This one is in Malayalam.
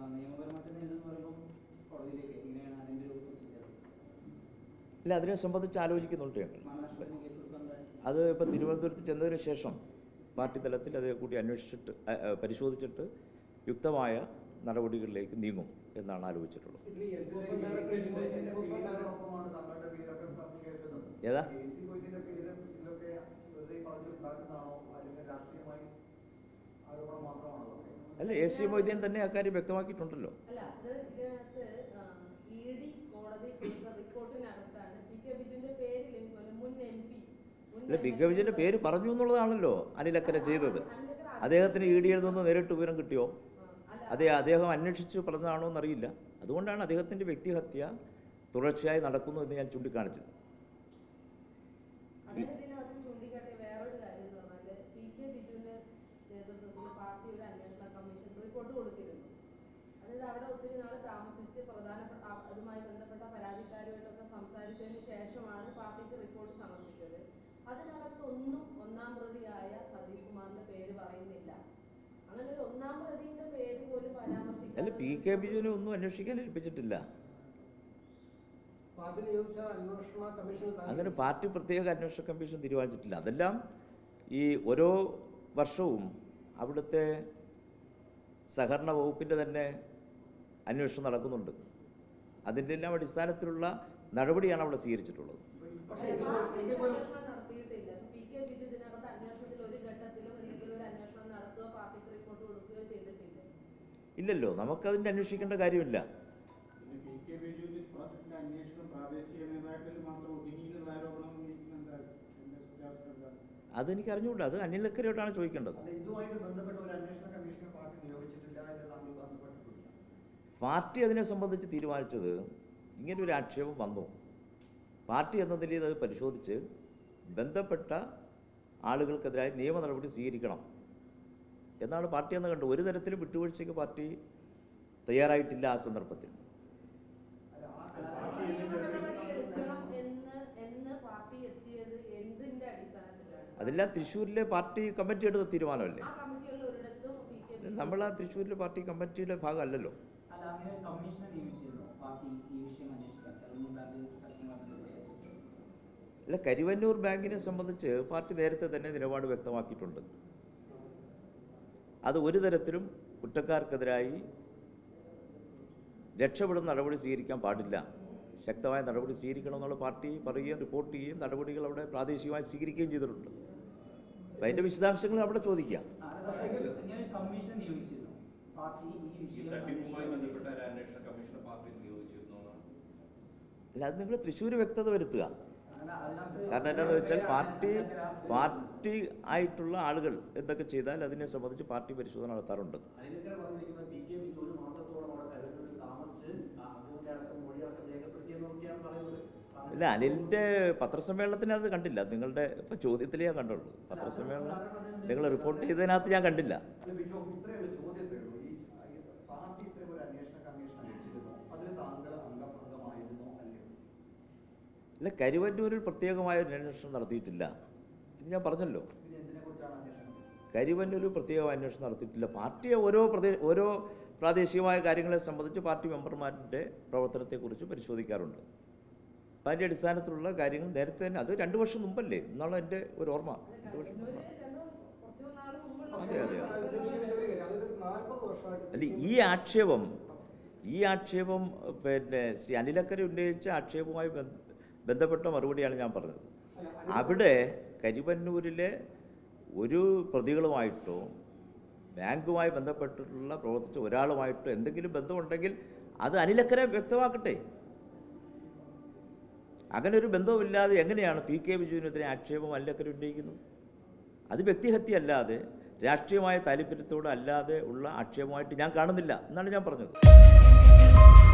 നിയമപരമായിട്ട് നേരിടുന്ന പറയുമ്പോൾ കോടതിയിലേക്ക് എങ്ങനെയാണ് അതിൻ്റെ ഒരു പ്രൊസീജിയർ ഇല്ല അതിനെ സംബന്ധിച്ച് ആലോചിക്കുന്നുണ്ട് ഞങ്ങൾ മാനനഷ്ടത്തിന് കേസ് കൊടുക്കാൻ അത് ഇപ്പോൾ തിരുവനന്തപുരത്ത് ചെന്നതിന് ശേഷം പാർട്ടി തലത്തിൽ അത് കൂടി അന്വേഷിച്ചിട്ട് അ, അ, പരിശോധിച്ചിട്ട് യുക്തമായ നടപടികളിലേക്ക് നീങ്ങും എന്നാണ് ആലോചിച്ചിട്ടുള്ളത് ഇതിൽ ഈ എൻഫോഴ്സ്മെന്റ് ഡയറക്ടറേറ്റിന്റെ എൻഫോഴ്സ്മെന്റ് ഡയറക്ടറേറ്റ് പേരിനൊപ്പമാണ് താങ്കളുടെ പേരൊക്കെ പറഞ്ഞു കേൾക്കുന്നത് ഏതാ എ സി മൊയ്തീന്റെ പേരും ഇതിലൊക്കെ വെറുതെ പറഞ്ഞുണ്ടാക്കുന്നതാണോ അല്ലെങ്കിൽ രാഷ്ട്രീയമായി ആരോപണം മാത്രമാണോ അതൊക്കെ അല്ല എ സി മൊയ്തീൻ തന്നെ അക്കാര്യം വ്യക്തമാക്കിയിട്ടുണ്ടല്ലോ അല്ല അത് ഇതിനകത്ത് ഇ ഡി കോടതി കൊടുത്ത റിപ്പോർട്ടിനകത്താണ് പി കെ ബിജുവിന്റെ പേരിൽ മുൻ എം പി അല്ല ബിഗ് വിജയൻ്റെ പേര് പറഞ്ഞു എന്നുള്ളതാണല്ലോ അനിലക്കര ചെയ്തത് അദ്ദേഹത്തിന് ഇ ഡി എഴുതുന്ന നേരിട്ട് വിവരം കിട്ടിയോ അതെ അദ്ദേഹം അന്വേഷിച്ച് പറഞ്ഞതാണോ എന്നറിയില്ല അതുകൊണ്ടാണ് അദ്ദേഹത്തിൻ്റെ വ്യക്തിഹത്യ തുടർച്ചയായി നടക്കുന്നു എന്ന് ഞാൻ ചൂണ്ടിക്കാണിച്ചത് അതിന് ഇതിനകത്ത് ചൂണ്ടിക്കാട്ടിയ വേറൊരു കാര്യം എന്ന് പറഞ്ഞാല് പി കെ ബിജുവിന്റെ നേതൃത്വത്തിൽ പാർട്ടി ഒരു അന്വേഷണ കമ്മീഷൻ റിപ്പോർട്ട് കൊടുത്തിരുന്നു അതായത് അവിടെ ഒത്തിരി നാൾ താമസിച്ച് പ്രധാനപ്പെട്ട ആ- അതുമായി ബന്ധപ്പെട്ട പരാതിക്കാരുമായിട്ടൊക്കെ സംസാരിച്ചതിന് ശേഷമാണ് പാർട്ടിക്ക് റിപ്പോർട്ട് സമർപ്പിച്ചത് അതിനകത്തൊന്നും ഒന്നാം പ്രതിയായ സതീഷ് കുമാറിന്റെ പേര് പറയുന്നില്ല അങ്ങനെ ഒരു ഒന്നാം പ്രതിയുടെ പേര് പോലും അല്ല പി പരാമർശിക്കാതെ കെ ബിജുവിനെ ഒന്നും അന്വേഷിക്കാൻ ഏൽപ്പിച്ചിട്ടില്ല പാർട്ടി നിയോഗിച്ച അന്വേഷണ കമ്മീഷൻ അങ്ങനെ പാർട്ടി പ്രത്യേക അന്വേഷണ കമ്മീഷൻ തീരുമാനിച്ചിട്ടില്ല അതെല്ലാം ഈ ഓരോ വർഷവും അവിടുത്തെ സഹകരണ വകുപ്പിൻ്റെ തന്നെ അന്വേഷണം നടക്കുന്നുണ്ട് അതിൻ്റെ എല്ലാം അടിസ്ഥാനത്തിലുള്ള നടപടിയാണ് അവിടെ സ്വീകരിച്ചിട്ടുള്ളത് പക്ഷേ എങ്കിൽ പോലും- പാർട്ടി എങ്കിൽ പോലും അന്വേഷണം നടത്തിയിട്ടില്ല അപ്പൊ പി കെ ബിജു ഇതിനകത്ത് അന്വേഷണത്തിൽ ഒരു ഘട്ടത്തിലും എന്തെങ്കിലും ഒരു അന്വേഷണം നടത്തുകയോ പാർട്ടിക്ക് റിപ്പോർട്ട് കൊടുക്കുകയോ ചെയ്തിട്ടില്ല ഇല്ലല്ലോ നമുക്കതിൻ്റെ അന്വേഷിക്കേണ്ട കാര്യമില്ല പിന്നെ പി കെ ബിജുവിന്റെ പ്രോജക്റ്റിന്റെ അന്വേഷണം പ്രാദേശിക നേതാക്കളിൽ മാത്രം ഒതുങ്ങിയെന്നുള്ള ആരോപണം ഉന്നയിക്കുന്നുണ്ട് എന്റെ സത്യാവസ്ഥ എന്താണ് അതെനിക്ക് അറിഞ്ഞുകൂടാ അത് അനിലക്കരോട്ടാണ് ചോദിക്കേണ്ടത് അല്ല ഇതുമായിട്ട് ബന്ധപ്പെട്ട ഒരു അന്വേഷണ കമ്മീഷനെ പാർട്ടി നിയോഗിച്ചിട്ടില്ല എന്ന് താങ്കൾ ബന്ധപ്പെട്ടിട്ടില്ല പാർട്ടി അതിനെ സംബന്ധിച്ച് തീരുമാനിച്ചത് ഇങ്ങനെ ഒരു ആക്ഷേപം വന്നു പാർട്ടി എന്ന നിലയിൽ അത് പരിശോധിച്ച് ബന്ധപ്പെട്ട ആളുകൾക്കെതിരായി നിയമ നടപടി സ്വീകരിക്കണം എന്നാണ് പാർട്ടി എന്ന് കണ്ടു ഒരു തരത്തിലും വിട്ടുവീഴ്ചയ്ക്ക് പാർട്ടി തയ്യാറായിട്ടില്ല ആ സന്ദർഭത്തിൽ അല്ല ആ നിയമ നടപടി എടുക്കണം എന്ന് എന്ന് പാർട്ടി എത്തിയത് എന്തിന്റെ അടിസ്ഥാനത്തിലാണ് അതെല്ലാം തൃശ്ശൂരിലെ പാർട്ടി കമ്മിറ്റി എടുത്ത തീരുമാനമല്ലേ ആ കമ്മിറ്റികളിൽ ഒരിടത്തും പി കെ നമ്മൾ ആ തൃശ്ശൂരിലെ പാർട്ടി കമ്മിറ്റിയുടെ ഭാഗമല്ലല്ലോ അല്ല അങ്ങനെ ഒരു കമ്മീഷനെ നിയമിച്ചിരുന്നു പാർട്ടി ഈ വിഷയം അന്വേഷിക്കാൻ കരുവന്നൂർ ബാങ്ക് തർക്കങ്ങളുമായി ബന്ധപ്പെട്ട് അല്ല കരുവന്നൂർ ബാങ്കിനെ സംബന്ധിച്ച് പാർട്ടി നേരത്തെ തന്നെ നിലപാട് വ്യക്തമാക്കിയിട്ടുണ്ട് അത് ഒരു തരത്തിലും കുറ്റക്കാർക്കെതിരായി രക്ഷപ്പെടുന്ന നടപടി സ്വീകരിക്കാൻ പാടില്ല ശക്തമായ നടപടി സ്വീകരിക്കണമെന്നുള്ള പാർട്ടി പറയുകയും റിപ്പോർട്ട് ചെയ്യുകയും നടപടികൾ അവിടെ പ്രാദേശികമായി സ്വീകരിക്കുകയും ചെയ്തിട്ടുണ്ട് അപ്പം അതിൻ്റെ വിശദാംശങ്ങൾ അവിടെ ചോദിക്കാം ആ, അല്ല സാർ, ഇങ്ങനെ ഒരു കമ്മീഷൻ നിയോഗിച്ചിരുന്നു പാർട്ടി ഈ ഈ വിഷയം തട്ടിപ്പുമായി അന്വേഷിക്കാൻ ബന്ധപ്പെട്ട ഒരു അന്വേഷണ കമ്മീഷനെ പാർട്ടി നിയോഗിച്ചിരുന്നു എന്നാണ് അല്ല അത് നിങ്ങൾ തൃശ്ശൂർ വ്യക്തത വരുത്തുക അല്ല, അതിനകത്ത് കാരണം എന്താണെന്ന് വെച്ചാൽ പാർട്ടി പാർട്ടി ആയിട്ടുള്ള ആളുകൾ എന്തൊക്കെ ചെയ്താൽ അതിനെ സംബന്ധിച്ച് പാർട്ടി പരിശോധന നടത്താറുണ്ട് അനിലക്കര പറഞ്ഞിരിക്കുന്നത് പി കെ ബിജു ഒരു മാസത്തോളം അവിടെ കരുവന്നൂരിൽ താമസിച്ച് ആ അംഗങ്ങളുടെ അടക്കം മൊഴിയടക്കം രേഖപ്പെടുത്തിയെന്നൊക്കെയാണ് പറയുന്നത് അല്ല അനിലിൻ്റെ പത്രസമ്മേളനത്തിന് അത് കണ്ടില്ല നിങ്ങളുടെ ഇപ്പം ചോദ്യത്തിലേ ഞാൻ കണ്ടുള്ളൂ പത്രസമ്മേളനം നിങ്ങൾ റിപ്പോർട്ട് ചെയ്തതിനകത്ത് ഞാൻ കണ്ടില്ല അല്ല ബിജു ഇത്രയേ ഉള്ളൂ ചോദ്യത്തേ ഉള്ളൂ ഈ ഈ പാർട്ടി ഇത്രയും ഒരു അന്വേഷണ കമ്മീഷൻ അയച്ചിരുന്നു അതിൽ താങ്കൾ അംഗഭംഗമായിരുന്നോ അല്ലയോ അല്ല കരുവന്നൂരിൽ പ്രത്യേകമായ ഒരു അന്വേഷണം നടത്തിയിട്ടില്ല ഇത് ഞാൻ പറഞ്ഞല്ലോ പിന്നെ എന്തിനെ കുറിച്ചാണ് അന്വേഷണം കരുവന്നൂരിൽ പ്രത്യേക അന്വേഷണം നടത്തിയിട്ടില്ല പാർട്ടിയെ ഓരോ പ്രദേ ഓരോ പ്രാദേശികമായ കാര്യങ്ങളെ സംബന്ധിച്ച് പാർട്ടി മെമ്പർമാരുടെ പ്രവർത്തനത്തെക്കുറിച്ച് പരിശോധിക്കാറുണ്ട് അപ്പം അതിൻ്റെ അടിസ്ഥാനത്തിലുള്ള കാര്യങ്ങൾ നേരത്തെ തന്നെ അത് രണ്ട് വർഷം മുമ്പല്ലേ എന്നാണ് എൻ്റെ ഒരു ഓർമ്മ രണ്ട് വർഷം മുമ്പ് കരുവന്നൂര് രണ്ടോ കുറച്ചു നാൾ മുമ്പുള്ള അതെ, അതെ, അതെ. അതായത് നാൽപ്പത് വർഷമായിട്ട് അല്ല ഈ ആക്ഷേപം ഈ ആക്ഷേപം പിന്നെ ശ്രീ അനിലക്കര ഉന്നയിച്ച ആക്ഷേപവുമായി ബന്ധ- ബന്ധപ്പെട്ട മറുപടിയാണ് ഞാൻ പറഞ്ഞത് അവിടെ കരിവന്നൂരിലെ ഒരു പ്രതികളുമായിട്ടോ ബാങ്കുമായി ബന്ധപ്പെട്ടിട്ടുള്ള പ്രവർത്തിച്ച ഒരാളുമായിട്ടോ എന്തെങ്കിലും ബന്ധമുണ്ടെങ്കിൽ അത് അനിലക്കര വ്യക്തമാക്കട്ടെ അങ്ങനെ ഒരു ബന്ധവുമില്ലാതെ എങ്ങനെയാണ് പി കെ ബിജുവിനെതിരെ ആക്ഷേപം അനിലക്കര ഉന്നയിക്കുന്നത് അത് വ്യക്തിഹത്യ അല്ലാതെ രാഷ്ട്രീയമായ താല്പര്യത്തോട് അല്ലാതെ ഉള്ള ആക്ഷേപമായിട്ട് ഞാൻ കാണുന്നില്ല എന്നാണ് ഞാൻ പറഞ്ഞത്